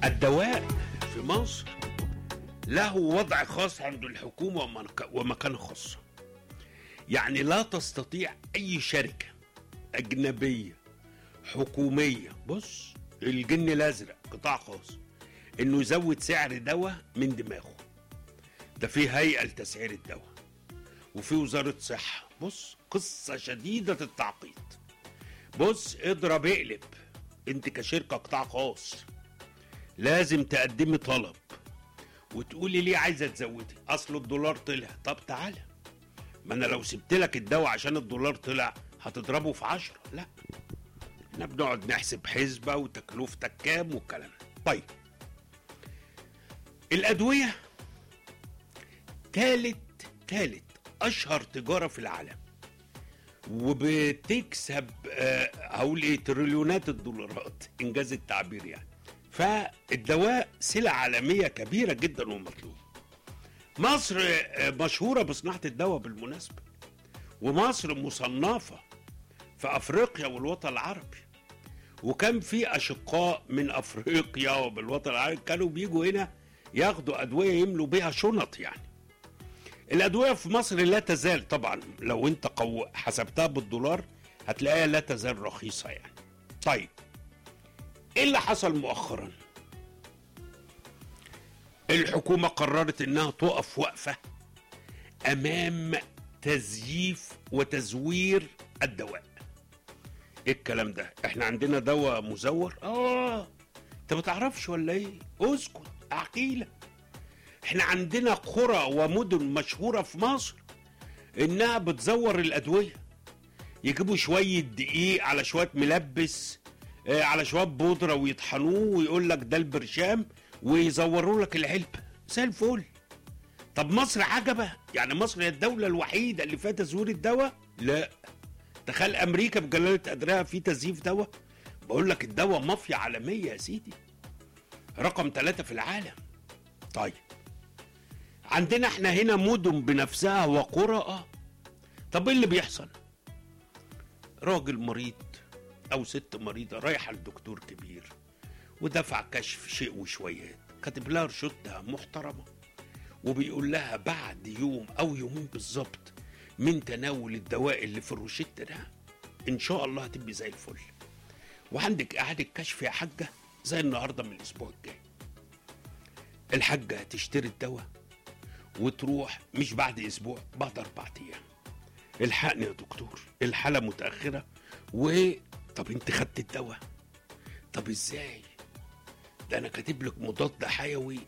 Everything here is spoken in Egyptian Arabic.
الدواء في مصر له وضع خاص عند الحكومة ومك- ومكانة خاصة يعني لا تستطيع أي شركة أجنبية حكومية بص الجن الأزرق قطاع خاص إنه يزود سعر دواء من دماغه ده في هيئة لتسعير الدواء وفي وزارة صحة بص قصة شديدة التعقيد بص اضرب اقلب انت كشركة قطاع خاص لازم تقدمي طلب وتقولي ليه عايزه تزودي اصل الدولار طلع طب تعالى ما انا لو سبت لك الدواء عشان الدولار طلع هتضربه في عشرة لا احنا بنقعد نحسب حسبة وتكلفتك كام والكلام ده. طيب الأدوية تالت تالت أشهر تجارة في العالم وبتكسب آه، هقول ايه تريليونات الدولارات انجاز التعبير يعني فالدواء سلعة عالمية كبيرة جدا ومطلوبة مصر آه، مشهورة بصناعة الدواء بالمناسبة ومصر مصنفة في أفريقيا والوطن العربي وكان في أشقاء من أفريقيا وبالوطن العربي كانوا بيجوا هنا ياخدوا أدوية يملوا بيها شنط يعني الأدوية في مصر لا تزال طبعا لو أنت قو... حسبتها بالدولار هتلاقيها لا تزال رخيصة يعني طيب ايه اللي حصل مؤخرا الحكومة قررت انها تقف وقفة امام تزييف وتزوير الدواء ايه الكلام ده احنا عندنا دواء مزور اه انت ما تعرفش ولا ايه اسكت احكي لك احنا عندنا قرى ومدن مشهورة في مصر انها بتزور الادوية يجيبوا شوية دقيق على شوية ملبس آه، على شويه بودره ويطحنوه ويقول لك ده البرشام ويزوروا لك العلبه زي الفل طب مصر عجبه يعني مصر هي الدوله الوحيده اللي فيها تزوير الدواء لا تخيل امريكا بجلاله قدرها في تزييف دواء بقول لك الدواء مافيا عالميه يا سيدي رقم ثلاثة في العالم طيب عندنا احنا هنا مدن بنفسها وقرى اه طب ايه اللي بيحصل راجل مريض او ست مريضه رايحه لدكتور كبير ودفع كشف شيء وشويات كاتب لها روشته محترمه وبيقول لها بعد يوم او يومين بالظبط من تناول الدواء اللي في الروشته ده ان شاء الله هتبقي زي الفل وعندك اعاده كشف يا حاجه زي النهارده من الاسبوع الجاي الحاجه هتشتري الدواء وتروح مش بعد اسبوع بعد اربع ايام الحقني يا دكتور الحاله متاخره و طب انت خدت الدواء طب ازاي ده انا كاتب لك مضاد حيوي